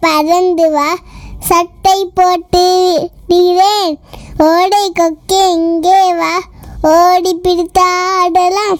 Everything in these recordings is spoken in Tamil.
பறந்து வா சட்டை போட்டு விடுகிறேன் ஓடை கொக்கே இங்கே வா ஓடி பிடித்து ஆடலாம்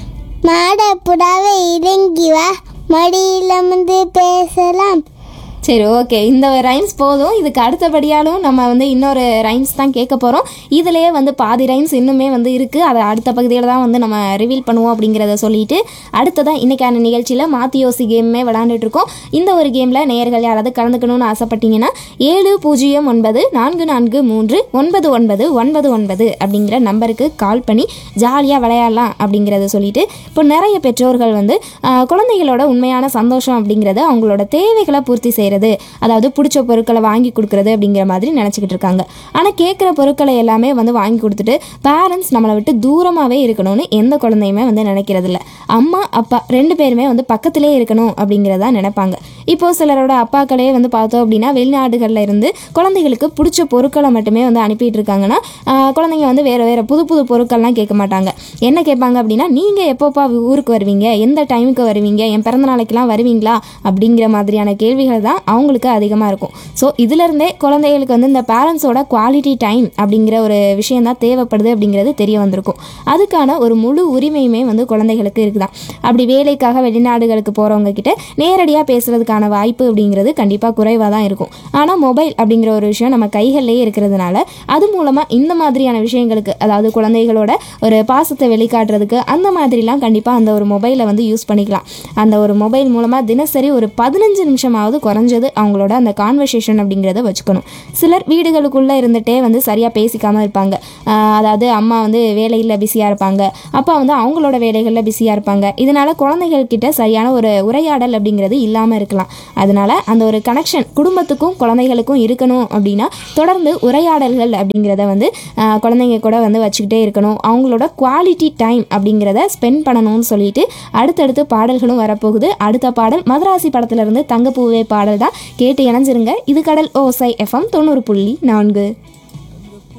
மாட புடாவை இறங்கி வா மடியில் அமர்ந்து பேசலாம் சரி ஓகே இந்த ரைம்ஸ் போதும் இதுக்கு அடுத்தபடியாலும் நம்ம வந்து இன்னொரு ரைம்ஸ் தான் கேட்க போகிறோம் இதுலேயே வந்து பாதி ரைம்ஸ் இன்னுமே வந்து இருக்குது அதை அடுத்த பகுதியில் தான் வந்து நம்ம ரிவீல் பண்ணுவோம் அப்படிங்கிறத சொல்லிட்டு அடுத்ததான் இன்றைக்கான நிகழ்ச்சியில் மாற்றி யோசி கேமே விளாண்டுட்டு இருக்கோம் இந்த ஒரு கேமில் நேயர்கள் யாராவது கலந்துக்கணும்னு ஆசைப்பட்டீங்கன்னா ஏழு பூஜ்ஜியம் ஒன்பது நான்கு நான்கு மூன்று ஒன்பது ஒன்பது ஒன்பது ஒன்பது அப்படிங்கிற நம்பருக்கு கால் பண்ணி ஜாலியாக விளையாடலாம் அப்படிங்கிறத சொல்லிட்டு இப்போ நிறைய பெற்றோர்கள் வந்து ஆஹ், குழந்தைகளோட உண்மையான சந்தோஷம் அப்படிங்கிறது அவங்களோட தேவைகளை பூர்த்தி செய்கிறது அதாவது பிடிச்ச பொருட்களை வாங்கி கொடுக்குறது அப்படிங்கிற மாதிரி நினச்சிக்கிட்டு இருக்காங்க ஆனால் கேட்குற பொருட்களை எல்லாமே வந்து வாங்கி கொடுத்துட்டு பேரண்ட்ஸ் நம்மளை விட்டு தூரமாகவே இருக்கணும்னு எந்த குழந்தையுமே வந்து நினைக்கிறதில்ல அம்மா அப்பா ரெண்டு பேருமே வந்து பக்கத்திலே இருக்கணும் அப்படிங்கிறதா நினைப்பாங்க இப்போ சிலரோட அப்பாக்களே வந்து பார்த்தோம் அப்படின்னா வெளிநாடுகளில் இருந்து குழந்தைகளுக்கு பிடிச்ச பொருட்களை மட்டுமே வந்து அனுப்பிட்டு இருக்காங்கன்னா ஆஹ், குழந்தைங்க வந்து வேறு வேறு புது புது பொருட்கள்லாம் கேட்க மாட்டாங்க என்ன கேட்பாங்க அப்படின்னா நீங்கள் எப்போப்பா ஊருக்கு வருவீங்க எந்த டைமுக்கு வருவீங்க என் பிறந்த நாளைக்கெல்லாம் வருவீங்களா அப்படிங்கிற மாதிரியான கேள்விகள் தான் அவங்களுக்கு அதிகமாக இருக்கும் ஸோ இதுலேருந்தே குழந்தைகளுக்கு வந்து இந்த பேரண்ட்ஸோட குவாலிட்டி டைம் அப்படிங்கிற ஒரு விஷயம் தான் தேவைப்படுது அப்படிங்கிறது தெரிய வந்திருக்கும் அதுக்கான ஒரு முழு உரிமையுமே வந்து குழந்தைகளுக்கு இருக்குதான் அப்படி வேலைக்காக வெளிநாடுகளுக்கு போகிறவங்க கிட்ட நேரடியாக பேசுறதுக்கான வாய்ப்பு அப்படிங்கிறது கண்டிப்பாக குறைவாக தான் இருக்கும் ஆனால் மொபைல் அப்படிங்கிற ஒரு விஷயம் நம்ம கைகள்லேயே இருக்கிறதுனால அது மூலமாக இந்த மாதிரியான விஷயங்களுக்கு அதாவது குழந்தைகளோட ஒரு பாசத்தை வெளிக்காட்டுறதுக்கு அந்த மாதிரிலாம் கண்டிப்பாக அந்த ஒரு மொபைலை வந்து யூஸ் பண்ணிக்கலாம் அந்த ஒரு மொபைல் மூலமாக தினசரி ஒரு பதினஞ்சு நிமிஷமாவது குறைஞ்சது அவங்களோட அந்த கான்வர்சேஷன் அப்படிங்கிறத வச்சுக்கணும் சிலர் வீடுகளுக்குள்ளே இருந்துகிட்டே வந்து சரியாக பேசிக்காமல் இருப்பாங்க ஆஹ் அதாவது அம்மா வந்து வேலையில் பிஸியாக இருப்பாங்க அப்பா வந்து அவங்களோட வேலைகளில் பிஸியாக இருப்பாங்க இதனால் குழந்தைகள் கிட்ட சரியான ஒரு உரையாடல் அப்படிங்கிறது இல்லாமல் இருக்கலாம் அதனால அந்த ஒரு கனெக்ஷன் குடும்பத்துக்கும் குழந்தைகளுக்கும் இருக்கணும் அப்படின்னா தொடர்ந்து உரையாடல்கள் அப்படிங்கிறத வந்து ஆஹ் குழந்தைங்க கூட வந்து வச்சுக்கிட்டே இருக்கணும் அவங்களோட குவாலிட்டி டைம் அப்படிங்கிறத ஸ்பெண்ட் பண்ணணும்னு சொல்லிட்டு அடுத்தடுத்து பாடல்களும் வரப்போகுது அடுத்த பாடல் மதராசி படத்துல இருந்து தங்கப்பூவே பாடல் தான் கேட்டு இணைஞ்சிருங்க இது கடல் ஓசை எஃப்எம் தொண்ணூறு புள்ளி நான்கு